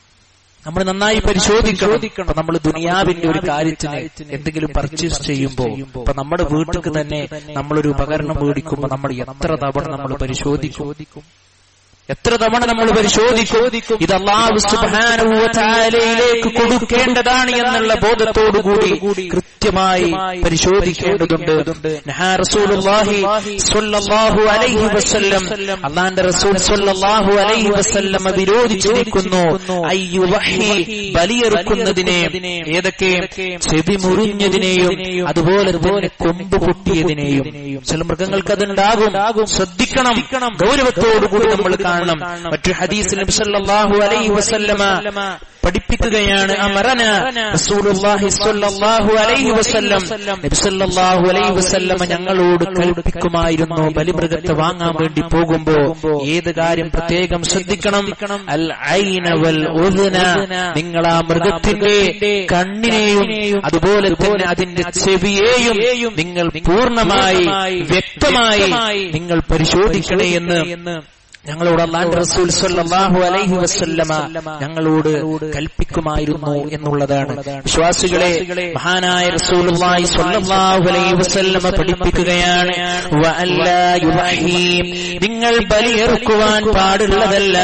നമ്മൾ നന്നായി പരിശോധിക്കണം നമ്മൾ ദുനിയാവിന്റെ ഒരു കാര്യത്തിന് എന്തെങ്കിലും പർച്ചേസ് ചെയ്യുമ്പോൾ ഇപ്പൊ നമ്മുടെ വീട്ടിൽ തന്നെ നമ്മളൊരു ഉപകരണം മേടിക്കുമ്പോൾ നമ്മൾ എത്ര തവണ നമ്മൾ പരിശോധിക്കും എത്ര തവണ നമ്മൾ പരിശോധിക്കും ഇത് അള്ളാഹു സുബാനുവലയിലേക്ക് കൊടുക്കേണ്ടതാണ് എന്നുള്ള ബോധത്തോടുകൂടി കൃത്യമായി പരിശോധിക്കേണ്ടതുണ്ട് നഹാ റസൂലുള്ളാഹി സ്വല്ലല്ലാഹു അലൈഹി വസല്ലം അള്ളാന്റെ റസൂൽ സ്വല്ലല്ലാഹു അലൈഹി വസല്ലം വിരോധിച്ചിരിക്കുന്നു അയ്യു വഹി ബലിയെറുക്കുന്നതിനെ ഏതൊക്കെ ചെവി മുറിഞ്ഞതിനെയും അതുപോലെ തന്നെ കൊമ്പ് പൊട്ടിയതിനെയും ചില മൃഗങ്ങൾക്ക് അതുണ്ടാകും ശ്രദ്ധിക്കണം ഗൗരവത്തോടുകൂടി നമ്മൾ കാണണം മറ്റു ഹദീസിൽ നബി സല്ലല്ലാഹു അലൈഹി വസല്ലമ പഠിപ്പിക്കുകയാണ് അമറന റസൂലുള്ളാഹി സ്വല്ലല്ലാഹു അലൈഹി വസല്ലം നബി സല്ലല്ലാഹു അലൈഹി വസല്ലമ ഞങ്ങളോട് കൽപ്പിക്കുമായിരുന്നു ബലിമൃഗത്തെ വാങ്ങാൻ വേണ്ടി പോകുമ്പോ ഏത് കാര്യം പ്രത്യേകം ശ്രദ്ധിക്കണം അൽ ഐന വൽ ഉദ്ന നിങ്ങൾ ആ മൃഗത്തിന്റെ കണ്ണിനെയും അതുപോലെ തന്നെ അതിന്റെ ചെവിയെയും നിങ്ങൾ പൂർണ്ണമായി വ്യക്തമായി നിങ്ങൾ പരിശോധിക്കണേ എന്ന് ഞങ്ങളോട് അള്ളാന്റെ റസൂൽ സല്ലല്ലാഹു അലൈഹി വസല്ലമ ഞങ്ങളോട് കൽപ്പിക്കുമായിരുന്നു എന്നുള്ളതാണ് വിശ്വാസികളെ മഹാനായ റസൂലുള്ളാഹി സ്വല്ലല്ലാഹു അലൈഹി വസല്ലമ പഠിപ്പിക്കുകയാണ് വഅല്ലാ യുഹീ നിങ്ങൾ ബലിയെറുക്കുവാൻ പാടുള്ളതല്ല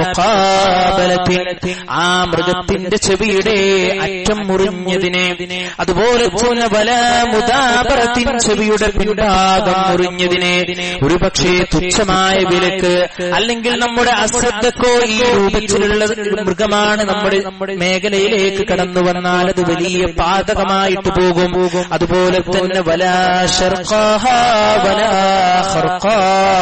ബിമുഖാബലത്തിൻ ആ മൃഗത്തിന്റെ ചെവിയുടെ അറ്റം മുറിഞ്ഞതിനെ അതുപോലെ തന്നെ വല മുദാബറത്തിൻ ചെവിയുടെ പിൻഭാഗം മുറിഞ്ഞതിനെ ഒരുപക്ഷേ തുച്ഛമായ വിലക്ക് അല്ലെങ്കിൽ നമ്മുടെ അശ്രദ്ധക്കോ ഈ രൂപത്തിലുള്ള മൃഗമാണ് നമ്മുടെ മേഖലയിലേക്ക് കടന്നു വന്നാൽ അത് വലിയ പാതകമായിട്ട് പോകും അതുപോലെ തന്നെ വലാ ശർഖാഹ വലാ ഖർഖാ.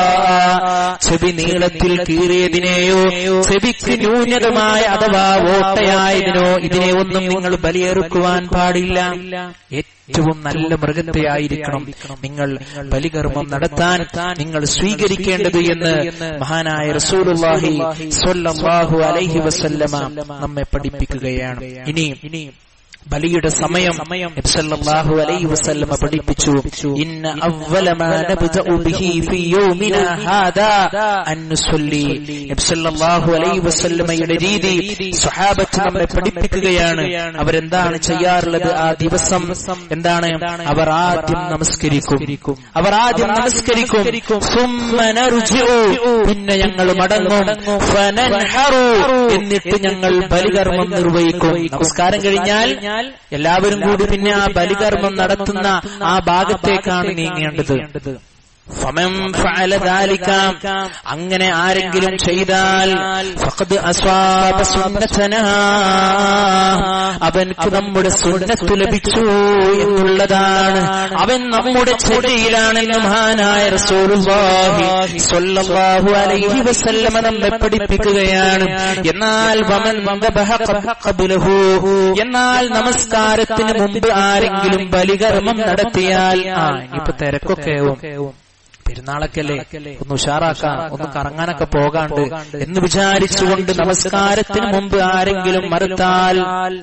ചെവി നീളത്തിൽ കീറിയതിനെയോ ചെവിക്ക് ന്യൂനതമായ അഥവാ ഓട്ടയായതിനോ ഇതിനെ ഒന്നും നിങ്ങൾ ബലിയെറുക്കുവാൻ പാടില്ല ഏറ്റവും നല്ല മൃഗത്തെ ആയിരിക്കണം നിങ്ങൾ ബലികർമ്മം നടത്താൻ നിങ്ങൾ സ്വീകരിക്കേണ്ടത് എന്ന് മഹാനായ റസൂലുള്ളാഹി സ്വല്ലല്ലാഹു അലൈഹി വസല്ലമ നമ്മെ പഠിപ്പിക്കുകയാണ് ഇനി ഇനി ബലിയുടെ സമയം നബി സല്ലല്ലാഹു അലൈഹി വസല്ലമ പഠിപ്പിച്ചു ഇന്ന അവ്വല മാ നബ്ദഉ ബിഹി ഫീ യൗമിനാ ഹാദാ അൻ നുസല്ലി നബി സല്ലല്ലാഹു അലൈഹി വസല്ലമയുടെ രീതി സ്വഹാബത്ത് നമ്മെ പഠിപ്പിക്കുകയാണ് അവരെന്താണ് ചെയ്യാറുള്ളത് ആ ദിവസം എന്താണ് അവർ ആദ്യം നമസ്കരിക്കും അവർ ആദ്യം നമസ്കരിക്കും സുമ്മ നർജിഉ പിന്നെ ഞങ്ങൾ മടങ്ങും ഫനൻഹറു എന്നിട്ട് ഞങ്ങൾ ബലികർമ്മം നിർവഹിക്കും നമസ്കാരം കഴിഞ്ഞാൽ എല്ലാവരും കൂടി പിന്നെ ആ ബലികർമ്മം നടത്തുന്ന ആ ഭാഗത്തേക്കാണ് നീങ്ങേണ്ടത് ഫമൻ ഫഅല ذلك അങ്ങനെ ആരെങ്കിലും ചെയ്താൽ ഫഖദ് അസ്വാബ സുന്നതനാ അവൻക്ക് നമ്മുടെ സുന്നത്ത് ലഭിച്ചു എന്നുള്ളതാണ് അവൻ നമ്മുടെ ചെടിയിലാണെന്ന് മഹാനായ റസൂലുള്ളാഹി സ്വല്ലല്ലാഹു അലൈഹി വസല്ലമ നമ്മെ പഠിപ്പിക്കുകയാണ് എന്നാൽ വമൻ വന്ദബഹ ഖബ്ലഹു എന്നാൽ നമസ്കാരത്തിന് മുമ്പ് ആരെങ്കിലും ബലികർമ്മം നടത്തിയാൽ ആ ഇപ്പൊ തിരക്കൊക്കെ ആവും പെരുന്നാളൊക്കെയല്ലേ ഒന്ന് ഉഷാറാക്കാം ഒന്ന് കറങ്ങാനൊക്കെ പോകാണ്ട് എന്ന് വിചാരിച്ചുകൊണ്ട് നമസ്കാരത്തിന് മുമ്പ് ആരെങ്കിലും മറുത്താൽ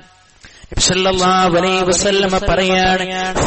പറയാണ്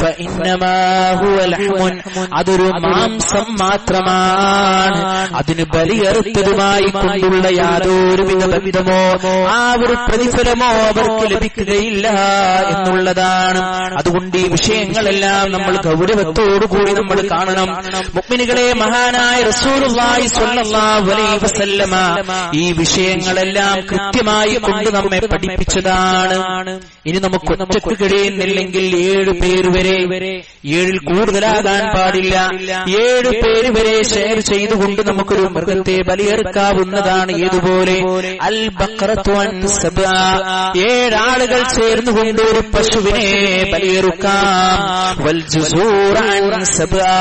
അതൊരു മാംസം മാത്രമാണ് അതിന് ബലിയറുത്തതുമായി കൊണ്ടുള്ള യാതൊരുവിധ ബന്ധമോ ആ ഒരു പ്രതിഫലമോ അവർക്ക് ലഭിക്കുകയില്ല എന്നുള്ളതാണ് അതുകൊണ്ട് ഈ വിഷയങ്ങളെല്ലാം നമ്മൾ ഗൗരവത്തോടുകൂടി നമ്മൾ കാണണം മുക്മിനികളെ മഹാനായ റസൂലുള്ളാഹി സ്വല്ലല്ലാഹു അലൈഹി വസല്ലമ ഈ വിഷയങ്ങളെല്ലാം കൃത്യമായി കൊണ്ട് നമ്മെ പഠിപ്പിച്ചതാണ് ഇനി നമുക്ക് ഒറ്റക്ക് കഴിയുന്നില്ലെങ്കിൽ ഏഴ് പേര് വരെ ഏഴിൽ കൂടുതലാകാൻ പാടില്ല ഏഴ് പേര് വരെ ഷെയർ ചെയ്തുകൊണ്ട് നമുക്കൊരു മൃഗത്തെ ബലിയെറുക്കാവുന്നതാണ് ഏതുപോലെ അൽ ബക്രത്തു അൻ സബ്ആ. ഏഴാളുകൾ ചേർന്നുകൊണ്ട് ഒരു പശുവിനെ ബലിയെറുക്കാം വൽ ജുസൂറ അൻ സബ്ആ.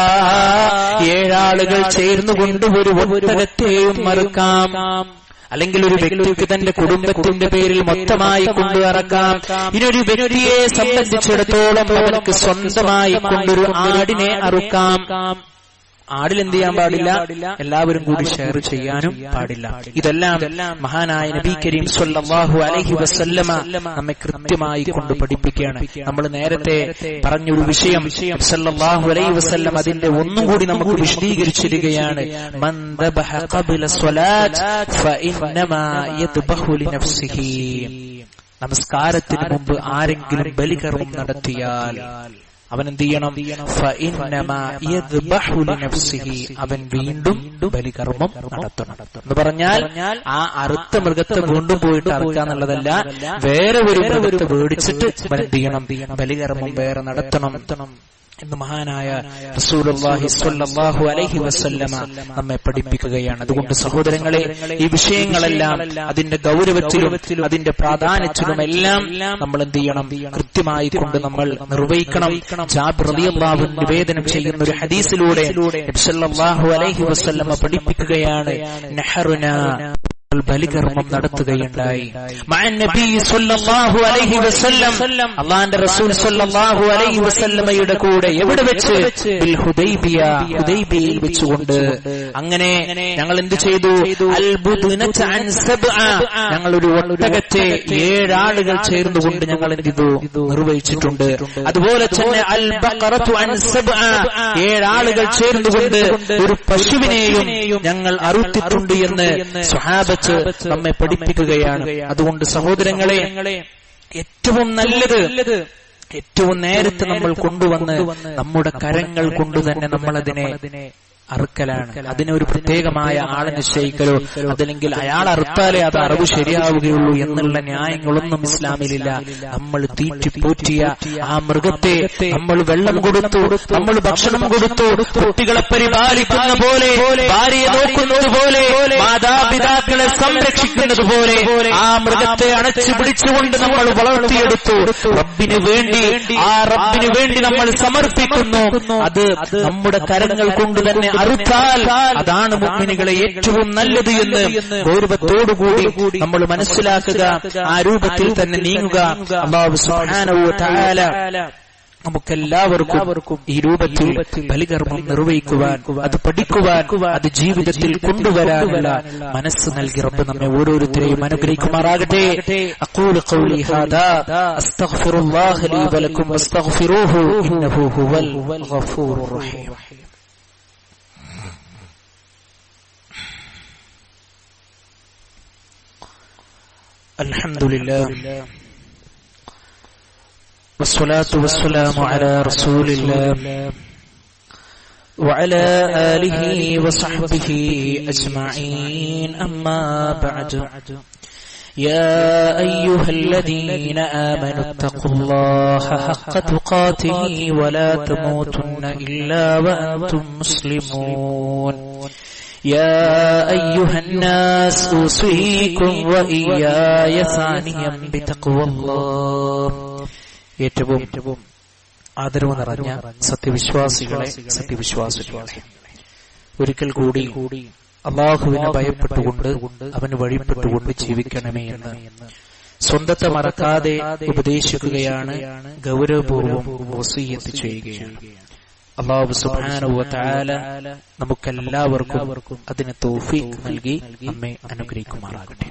ഏഴാളുകൾ ചേർന്നുകൊണ്ട് ഒരു ഒട്ടകത്തെയും മറുക്കാം അല്ലെങ്കിൽ ഒരു വ്യക്തിക്ക് തന്റെ കുടുംബത്തിന്റെ പേരിൽ മൊത്തമായി കൊണ്ടുവറക്കാം ഇനൊരു വ്യക്തിയെ സംബന്ധിച്ചിടത്തോളം അവർക്ക് സ്വന്തമായി കൊണ്ടൊരു ആടിനെ അറുക്കാം ആടിൽ എന്ത് ചെയ്യാൻ പാടില്ല എല്ലാവരും കൂടി ഷെയർ ചെയ്യാനും പാടില്ല ഇതെല്ലാം മഹാനായ നബി കരീം സ്വല്ലല്ലാഹു അലൈഹി വസല്ലമ നമ്മെ കൃത്യമായി കൊണ്ട് പഠിപ്പിക്കുകയാണ് നമ്മൾ നേരത്തെ പറഞ്ഞൊരു വിഷയം സല്ലല്ലാഹു അലൈഹി വസല്ലം അതിന്റെ ഒന്നും കൂടി നമുക്ക് വിശദീകരിച്ചിരിക്കുകയാണ് മൻ ദബഹ ഖബ്ല സ്വലാത്ത് ഫഇന്നമാ യദ്ബഹു ലിനഫ്സിഹി നമസ്കാരത്തിന് മുമ്പ് ആരെങ്കിലും ബലികർമ്മം നടത്തിയാൽ അവൻ എന്ത് ചെയ്യണം ഫഇന്നമാ യദ്ബഹു ലിനഫ്സിഹി. അവൻ വീണ്ടും ബലികർമ്മം നടത്തണം എന്ന് പറഞ്ഞാൽ ആ അറുത്ത മൃഗത്തെ വീണ്ടും പോയിട്ട് അറുക്കുക എന്നുള്ളതല്ല വേറെ ഒരു മൃഗത്തെ മേടിച്ചിട്ട് അവൻ എന്ത് ചെയ്യണം ബലികർമ്മം വേറെ നടത്തണം എന്ന് മഹാനായ റസൂലുള്ളാഹി സ്വല്ലല്ലാഹു അലൈഹി വസല്ലമ നമ്മെ പഠിപ്പിക്കുകയാണ് അതുകൊണ്ട് സഹോദരങ്ങളെ ഈ വിഷയങ്ങളെല്ലാം അതിന്റെ ഗൗരവത്തിലും അതിന്റെ പ്രാധാന്യത്തിലും എല്ലാം നമ്മൾ എന്ത് ചെയ്യണം കൃത്യമായി കൊണ്ട് നമ്മൾ നിർവഹിക്കണം ജാബിർ റളിയല്ലാഹു അൻഹു നിവേദനം ചെയ്യുന്ന ഒരു ഹദീസിലൂടെ നബി സല്ലല്ലാഹു അലൈഹി വസല്ലമ പഠിപ്പിക്കുകയാണ് നഹറുന ബലികർമ്മം നടത്തുകയുണ്ടായി മഅൻ നബി സ്വല്ലല്ലാഹു അലൈഹി വസല്ലം അള്ളാന്റെ റസൂൽ സ്വല്ലല്ലാഹു അലൈഹി വസല്ലമയുടെ കൂടെ എവിടെ വെച്ച് ബിൽ ഹുദൈബിയ ഹുദൈബിയയിൽ വെച്ചുകൊണ്ട് അങ്ങനെ ഞങ്ങൾ എന്ത് ചെയ്തു അൽ ബുദ്നത അൻ സബ്അ ഞങ്ങൾ ഒരു ഒട്ടകത്തെ ഏഴാളുകൾ ചേർന്നുകൊണ്ട് ഞങ്ങൾ എന്ത് ചെയ്തു നിർവഹിച്ചിട്ടുണ്ട് അതുപോലെ തന്നെ അൽ ബഖറത്തു അൻ സബ്അ ഏഴാളുകൾ ചേർന്നുകൊണ്ട് ഒരു പശുവിനെയും ഞങ്ങൾ അറുത്തിട്ടുണ്ട് എന്ന് സ്വഹാബത്ത് നമ്മെ പഠിപ്പിക്കുകയാണ് അതുകൊണ്ട് സഹോദരങ്ങളെ ഏറ്റവും നല്ലത് ഏറ്റവും നേരത്തെ നമ്മൾ കൊണ്ടുവന്ന് നമ്മുടെ കരങ്ങൾ കൊണ്ട് തന്നെ നമ്മൾ അതിനെ അറുക്കലാണ് അതിനൊരു പ്രത്യേകമായ ആളെ നിശ്ചയിക്കലോ അതല്ലെങ്കിൽ അയാൾ അറുത്താലേ അത് അറിവ് ശരിയാവുകയുള്ളൂ എന്നുള്ള ന്യായങ്ങളൊന്നും ഇസ്ലാമിലില്ല നമ്മൾ തീറ്റിപ്പോറ്റിയ ആ മൃഗത്തെ നമ്മൾ വെള്ളം കൊടുത്തു നമ്മൾ ഭക്ഷണം കൊടുത്തു കുട്ടികളെ പരിപാലിക്കുന്ന പോലെ ഭാര്യയെ നോക്കുന്നത് പോലെ മാതാപിതാക്കളെ സംരക്ഷിക്കുന്നത് പോലെ ആ മൃഗത്തെ അണച്ചു പിടിച്ചുകൊണ്ട് നമ്മൾ വളർത്തിയെടുത്തു റബ്ബിന് വേണ്ടി ആ റബ്ബിന് വേണ്ടി നമ്മൾ സമർപ്പിക്കുന്നു അത് നമ്മുടെ കരങ്ങൾ കൊണ്ട് തന്നെ അറുത്താൽ അതാണ് മുഗ്മിനികളെ ഏറ്റവും നല്ലത് എന്ന് ഗൗരവത്തോടുകൂടി നമ്മൾ മനസ്സിലാക്കുക ആ രൂപത്തിൽ തന്നെ നീങ്ങുക അള്ളാഹു സുബ്ഹാനഹു വ തആല നമുക്കെല്ലാവർക്കും ഈ രൂപത്തിൽ ബലികർമ്മം നിർവഹിക്കുവാൻ അത് പഠിക്കുവാൻ അത് ജീവിതത്തിൽ കൊണ്ടുവരാനുള്ള മനസ്സ് നൽകി റബ്ബ് നമ്മെ ഓരോരുത്തരെയും അനുഗ്രഹിക്കുമാറാകട്ടെ അഖൂലു ഖൗലി ഹാദാ അസ്തഗ്ഫിറുല്ലാഹ ലീ വലക്കും വസ്തഗ്ഫിറൂഹു ഇന്നഹു ഹുവൽ ഗഫൂറുർ റഹീം الحمد لله والصلاة والسلام على رسول الله وعلى آله وصحبه أجمعين أما بعد يا أيها الذين آمنوا اتقوا الله حق تقاته ولا تموتن إلا وأنتم مسلمون يا أيها الناس أوصيكم وإياي ثانيا بتقوى الله ഏറ്റവും ആദരവ് നിറഞ്ഞ സത്യവിശ്വാസികളെ സത്യവിശ്വാസികളെ ഒരിക്കൽ കൂടി അള്ളാഹുവിനെ ഭയപ്പെട്ടുകൊണ്ട് അവന് വഴിപ്പെട്ടുകൊണ്ട് ജീവിക്കണമേ എന്ന് സ്വന്തത്തെ മറക്കാതെ ഉപദേശിക്കുകയാണ് ഗൗരവപൂർവം വസീയത്ത് ചെയ്യുകയാണ് അള്ളാഹു സുബാനുവ താല നമുക്കെല്ലാവർക്കും അതിന് തോഫീക്ക് നൽകി നമ്മെ അനുഗ്രഹിക്കുമാറാകട്ടെ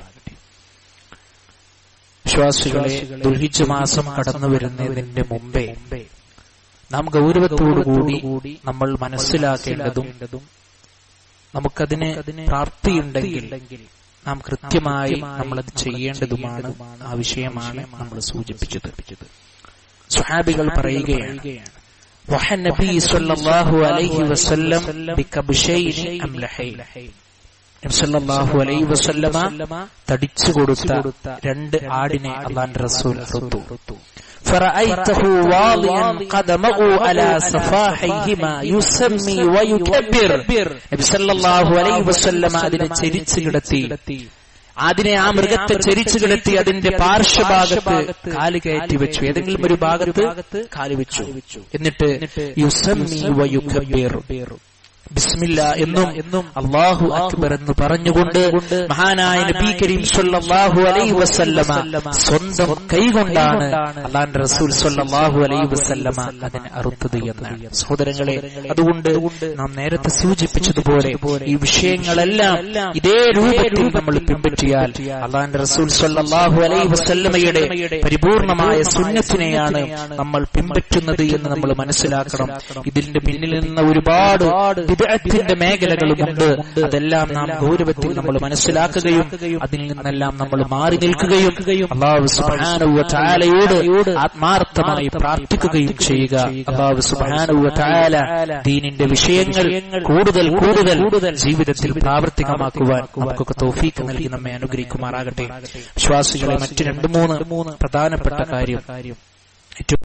വിശ്വാസികളെ ദുൽഹിജ് മാസം കടന്നു വരുന്നതിന്റെ മുമ്പേ നാം ഗൗരവത്തോടുകൂടി നമ്മൾ മനസ്സിലാക്കേണ്ടതും നമുക്കതിന് പ്രാപ്തിയുണ്ടെങ്കിൽ നാം കൃത്യമായി നമ്മളത് ചെയ്യേണ്ടതുമാണ് ആ വിഷയമാണ് നമ്മൾ സൂചിപ്പിച്ചത് സുഹാബികൾ പറയുകയാണ് وحى النبي صلى الله عليه وسلم بكبشين أملحين സല്ലല്ലാഹു അലൈഹി വസല്ലമ തടിച്ചു കൊടുത്ത രണ്ട് ആടിനെ അള്ളാന്റെ റസൂൽ അറുത്തു فرأيته واضعا قدمه على صفاحيهما يسمي ويكبر നബി സല്ലല്ലാഹു അലൈഹി വസല്ലമ അതിനെ ചെരിച്ചു കിടത്തി അതിനെ ആ മൃഗത്തെ ചെരിച്ചു കിടത്തി അതിന്റെ പാർശ്വഭാഗത്ത് കാല് കയറ്റി വെച്ചു ഏതെങ്കിലും ഒരു ഭാഗത്ത് കാല് വെച്ചു എന്നിട്ട് യുസമ്മി വയുക്കബിർ ബിസ്മില്ല എന്നും എന്നും അള്ളാഹു അക്ബർ എന്ന് പറഞ്ഞുകൊണ്ട് മഹാനായ നബി കരീം സല്ലല്ലാഹു അലൈഹി വസല്ലമ സ്വന്തം കൈകൊണ്ടാണ് അള്ളാന്റെ റസൂൽ സല്ലല്ലാഹു അലൈഹി വസല്ലമ അതിനെ അറുത്തത് എന്നാണ് സഹോദരങ്ങളെ അതുകൊണ്ട് നാം നേരത്തെ സൂചിപ്പിച്ചതുപോലെ ഈ വിഷയങ്ങളെല്ലാം ഇതേ രൂപത്തിൽ നമ്മൾ പിൻപറ്റിയാൽ അള്ളാന്റെ റസൂൽ സല്ലല്ലാഹു അലൈഹി വസല്ലമയുടെ പരിപൂർണമായ സുന്നത്തിനെയാണ് നമ്മൾ പിൻപറ്റുന്നത് എന്ന് നമ്മൾ മനസ്സിലാക്കണം ഇതിന്റെ പിന്നിൽ നിന്ന് ഒരുപാട് വിദഗ്ധത്തിന്റെ മേഖലകളുമുണ്ട് അതെല്ലാം നാം ഗൗരവത്തിൽ നമ്മൾ മനസ്സിലാക്കുകയും അതിൽ നിന്നെല്ലാം നമ്മൾ മാറി നിൽക്കുകയും അള്ളാഹു സുബാനുവ ചാലയോട് ആത്മാർത്ഥമായി പ്രാർത്ഥിക്കുകയും ചെയ്യുക അള്ളാഹു സുബാനുവ ചാല ദീനിന്റെ വിഷയങ്ങൾ കൂടുതൽ കൂടുതൽ ജീവിതത്തിൽ പ്രാവർത്തികമാക്കുവാൻ നമുക്കൊക്കെ തോഫീക്ക് നൽകി നമ്മെ അനുഗ്രഹിക്കുമാറാകട്ടെ വിശ്വാസികളെ മറ്റു രണ്ട് മൂന്ന് പ്രധാനപ്പെട്ട കാര്യം ഏറ്റവും